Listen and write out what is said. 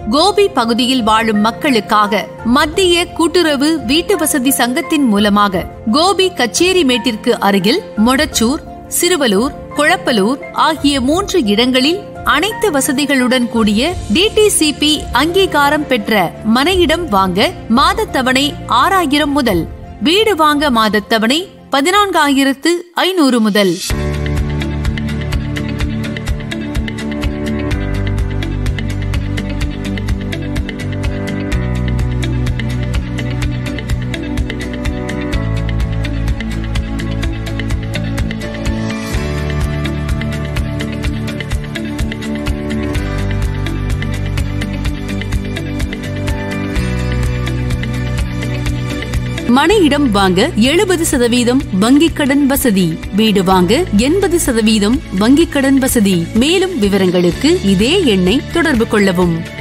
கோபி பகுதியில் வாழும் மக்களுக்காக மத்திய கூட்டுறவு வீட்டு வசதி சங்கத்தின் மூலமாக கோபி கச்சேரிமேட்டிற்கு அருகில் மொடச்சூர் சிறுவலூர் குழப்பலூர் ஆகிய மூன்று இடங்களில் அனைத்து வசதிகளுடன் கூடிய டிடிசிபி அங்கீகாரம் பெற்ற மனையிடம் வாங்க மாதத்தவணை ஆறாயிரம் முதல் வீடு வாங்க மாதத்தவணை பதினான்காயிரத்து ஐநூறு முதல் மனையிடம் வாங்க எழுபது சதவீதம் வங்கிக் கடன் வசதி வீடு வாங்க எண்பது சதவீதம் வங்கிக் கடன் வசதி மேலும் விவரங்களுக்கு இதே எண்ணை தொடர்பு கொள்ளவும்